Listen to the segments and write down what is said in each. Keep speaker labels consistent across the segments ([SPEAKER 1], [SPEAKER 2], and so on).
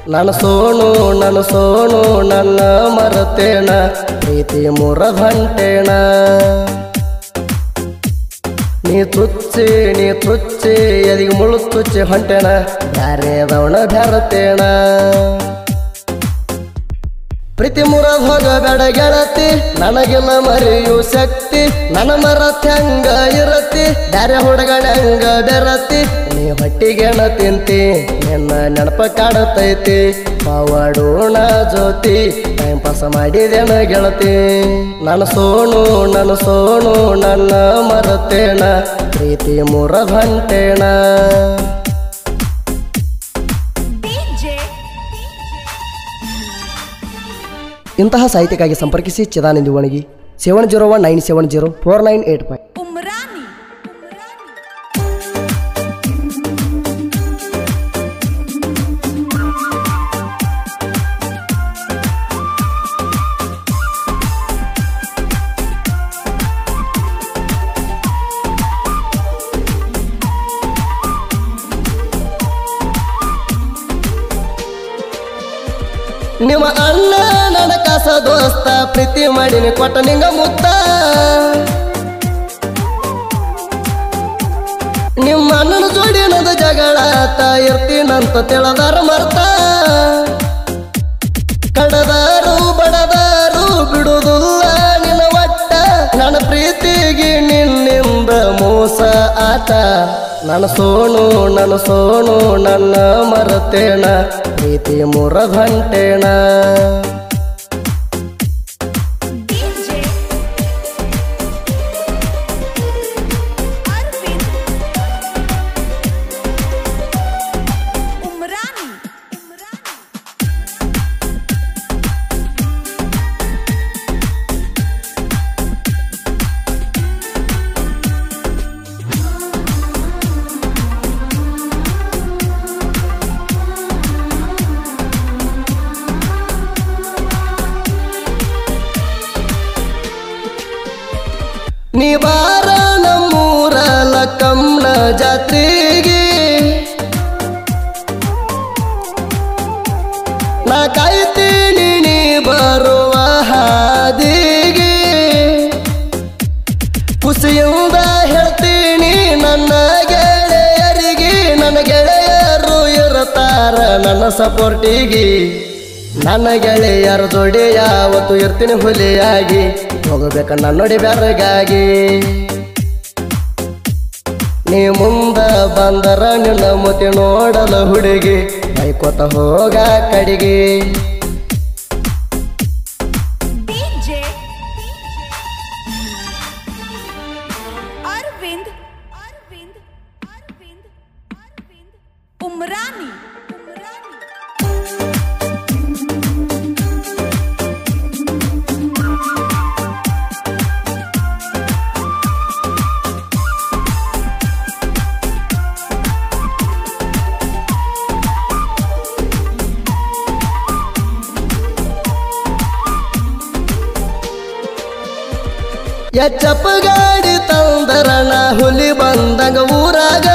[SPEAKER 1] ನನ್ನ ಸೋಣು ನನ್ನ ಸೋಣು ನನ್ನ ಮರತೇಣ ಪ್ರೀತಿ ಮುರದ ಹೊಂಟೇಣ ನೀ ತುಚ್ಚಿ ನೀ ತುಚ್ಚಿ ಎದಿಗೆ ಮುಳು ತುಚ್ಚಿ ಹೊಂಟೇಣ ಬ್ಯಾರೆದವನ ಬೆರತೇಣ ಪ್ರೀತಿ ಮುರದ ಹೋಗಬೇಡ ಗೆಳತಿ ನನಗಿಲ್ಲ ಮರೆಯು ಶಕ್ತಿ ನನ್ನ ಮರತ್ ಹೆಂಗ ಇರತಿ ಬ್ಯಾರೆ ಹುಡುಗನ ಹೆಂಗ ಬೆರತಿ ನೀ ಹೊಟ್ಟಿಗೆಣ ತಿಂತಿ ನಿನ್ನ ನೆನಪ ಕಾಡತೈತಿ ಪವಾಡೋಣ ಜ್ಯೋತಿ ಟೈಮ್ ಪಾಸ್ ಮಾಡಿದೇನ ಗೆಳತಿ ನನ್ನ ಸೋಣು ನನ್ನ ಸೋಣು ನನ್ನ ಮರತೇಣ ಪ್ರೀತಿ ಮುರದ ಹೊಂಟೇಣ
[SPEAKER 2] DJ
[SPEAKER 1] ಇಂತಹ ಸಾಹಿತ್ಯಕ್ಕಾಗಿ ಸಂಪರ್ಕಿಸಿ ಚಿದಾನಂದಿ ಒಣಗಿ seven zero one nine seven zero four nine eight five
[SPEAKER 2] Umrani
[SPEAKER 1] ನಿಮ್ಮ ಅಣ್ಣ ನನ್ನ ಕಸ ದೋಸ್ತ ಪ್ರೀತಿ ಮಾಡಿನಿ ಕೊಟ್ಟ ನಿಂಗ ಮುತ್ತ ನಿಮ್ಮ ಅಣ್ಣನ ಜೋಡಿ ನದ ಜಗಳ ಆತ ಇರ್ತೀನಂತ ತಿಳದಾರ ಮರ್ತ ಕಡದಾರು ಬಡದಾರು ಬಿಡುವುದಿಲ್ಲ ನಿನ್ನ ಒಟ್ಟ ನನ್ನ ಪ್ರೀತಿಗೆ ನಿನ್ನಿಂದ ಮೋಸ ಆಟ ನನ್ನ ಸೋಣು ನನ್ನ ಸೋಣು ನನ್ನ ಮರತೇಣ ಪ್ರೀತಿ ಮುರದ ಹೊಂಟೇಣ
[SPEAKER 2] DJ Arvind Umrani
[SPEAKER 1] ನೀ ಬಾರ ನಮ್ಮೂರ ಲಕ್ಕಮ್ಮನ ಜಾತ್ರೆಗೆ ನಾ ಕಾಯ್ತೀನಿ ನೀ ಬರುವ ಹಾದಿಗೆ ಖುಷಿಯಿಂದ ಹೇಳ್ತೀನಿ ನನ್ನ ಗೆಳೆಯರಿಗೆ ನನ್ನ ಗೆಳೆಯರು ಇರುತ್ತಾರ ನನ್ನ ಸಪೋರ್ಟಿಗೆ ನನ್ನ ಗೆಳೆಯರ ಜೋಡಿ ಯಾವತ್ತು ಇರ್ತೀನಿ ಹುಲಿಯಾಗಿ ಹೋಗಬೇಕ ನನ್ನೊಡಿ ಬೆರಗಾಗಿ ನೀ ಮುಂದ ಬಂದರ ನಿನ್ನ ಮುತಿ ನೋಡಲ ಹುಡುಗಿ ಬೈಕೋತ ಹೋಗ ಕಡಿಗೆ
[SPEAKER 2] DJ Arvind Arvind Arvind Arvind Umrani Umrani
[SPEAKER 1] ಎಚ್ಚಪ್ಪ ಗಾಡಿ ತಂದರಣ ಹುಲಿ ಬಂದಂಗ ಊರಾಗ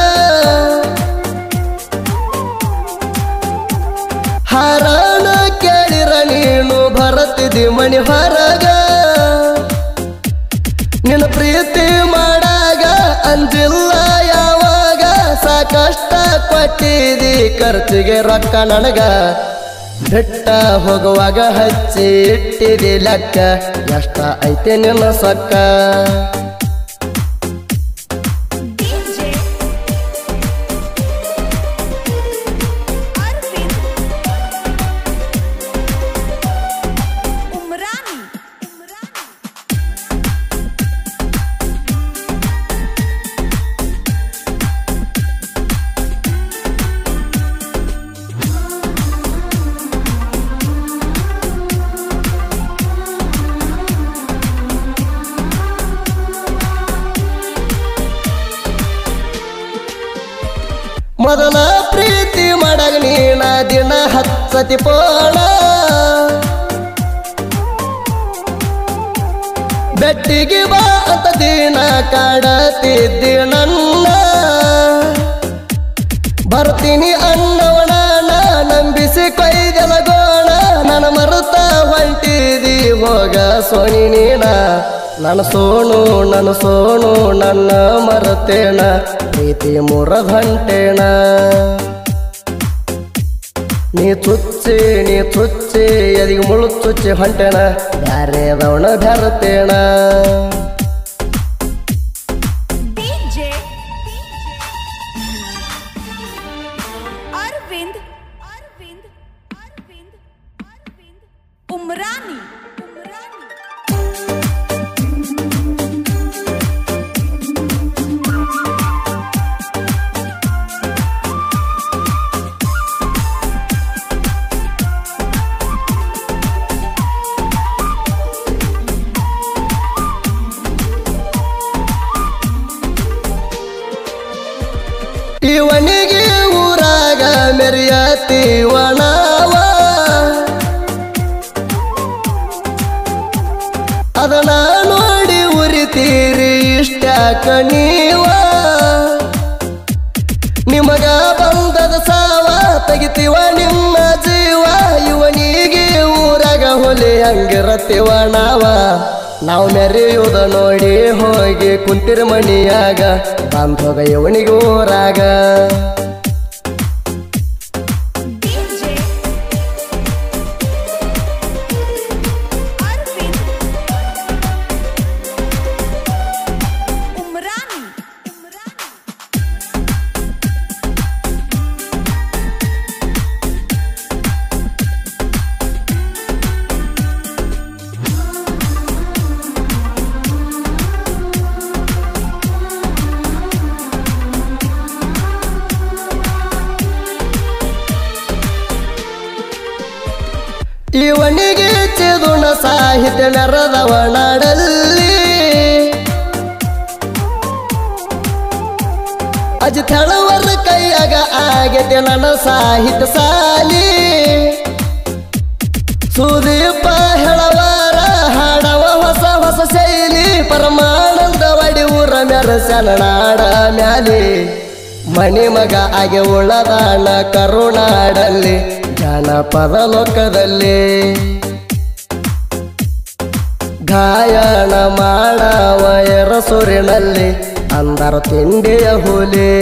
[SPEAKER 1] ಹರಣ ಕೇಳಿರ ನೀನು ಬರತಿದಿ ಮಣಿ ಹೊರಗ ನಿನ್ನ ಪ್ರೀತಿ ಮಾಡಾಗ ಅಂಜಿಲ್ಲ ಯಾವಾಗ ಸಾಕಷ್ಟ ಕೊಟ್ಟಿದಿ ಖರ್ಚಿಗೆ ರೊಕ್ಕ ನನಗ ಬಿಟ್ಟ ಹೋಗುವಾಗ ಹಚ್ಚಿ ಇಟ್ಟಿದಿ ಲೆಕ್ಕ ಎಷ್ಟ ಐತೆ ನಿನ್ನ ಸೊಕ್ಕ
[SPEAKER 2] DJ Arvind Umrani Umrani
[SPEAKER 1] ಮೊದಲ ಪ್ರೀತಿ ಮಾಡಾಗ ನೀನ ದಿನ ಹಚ್ಚತಿ ಪೋಣ ಬೆಟ್ಟಿಗೆ ಬಾ ಅಂತ ದಿನ ಕಾಡತಿದ್ದಿ ನನ್ನ ಬರ್ತೀನಿ ಅನ್ನವನ ನಂಬಿಸಿ ಹುಚ್ಚಿ ಕೊಯ್ದೆಲ ಗೋಣ ನನ್ನ ಮರುತ ಹೊಂಟಿದಿ ಹೋಗ ಸೋನಿ ನೀನ ನನ್ನ ಸೋಣು ನನ್ನ ಸೋಣು ನನ್ನ ಮರತೇಣ ಪ್ರೀತಿ ಮುರದ ಹೊಂಟೇಣ ನೀ ಚುಚ್ಚಿ ನೀ ಚುಚ್ಚಿ ಎದಿಗೆ ಮುಳು ಚುಚ್ಚಿ ಹೊಂಟೇಣ ಬ್ಯಾರೆದವಣ ಬೆರತೇಣ
[SPEAKER 2] DJ Arvind Arvind Arvind Arvind Umrani Umrani
[SPEAKER 1] ಇವನಿಗೆ ಊರಾಗ ಮೆರಿಯತೀವಣವ ಅದನ್ನ ನೋಡಿ ಉರಿತೀರಿ ಇಷ್ಟ ಕಣೀವ ನಿಮಗ ಬಂದದ ಸಾವ ತೆಗಿತೀವ ನಿಮ್ಮ ಜೀವ ಇವನಿಗೆ ಊರಾಗ ಹೊಲಿ ಹಂಗಿರತ್ತೀವ ನಾವ ನಾವು ಮೆರೆಯುವುದ ನೋಡಿ ಹೋಗಿ ಕುಂತಿರ ಮಣಿಯಾಗ ಬಂದೋಗ ಇವನಿಗೆ ಊರಾಗ
[SPEAKER 2] DJ Arvind Umrani Umrani
[SPEAKER 1] ಇವನಿಗೆ ಚಿದುಣ ಸಾಹಿತ್ಯ ನೆರದವ ನಾಡಲ್ಲಿ ಅಜಿತ್ ಹೇಳುವರ ಕೈಯಾಗ ಆಗೈತೆ ನನ್ನ ಸಾಹಿತ್ಯ ಸಾಲಿ ಸುದೀಪ ಹೇಳವಾರ ಹಾಡವ ಹೊಸ ಹೊಸ ಶೈಲಿ ಪರಮಾನಂದ ವಡಿ ಊರ ಮೆರಸನ ನಾಡ ಮ್ಯಾಲಿ ಮಣಿ ಮಗ ಆಗಿ ಉಳದಾಣ ಕರುನಾಡಲ್ಲಿ ಜನಪದ ಲೋಕದಲ್ಲಿ ಗಾಯನ ಮಾಡವ ಎರಸೂರಿನಲ್ಲಿ ಅಂದರ ತಿಂಡಿಯ ಹುಲಿ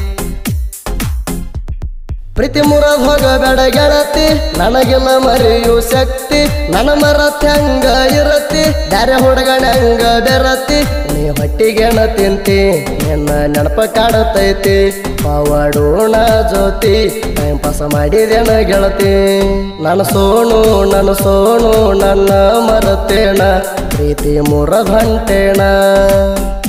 [SPEAKER 1] ಪ್ರೀತಿ ಮುರದ್ ಹೋಗಬೇಡ ಗೆಳತಿ ನನಗಿಲ್ಲ ಮರೆಯು ಶಕ್ತಿ ನನ್ನ ಮರತ್ ಹೆಂಗ ಇರತಿ ಬ್ಯಾರೆ ಹುಡುಗನ ಹೆಂಗ ಬೆರತಿ ನೀ ಹೊಟ್ಟಿಗೆಣ ತಿಂತಿ ನಿನ್ನ ನೆನಪ ಕಾಡತೈತಿ ಪವಾಡೋಣ ಜ್ಯೋತಿ ಟೈಮ್ ಪಾಸ ಮಾಡಿದೇನ ಗೆಳತಿ ನನ್ನ ಸೋಣು ನನ್ನ ಸೋಣು ನನ್ನ ಮರತೇಣ ಪ್ರೀತಿ ಮುರದ್ ಹೊಂಟೇಣ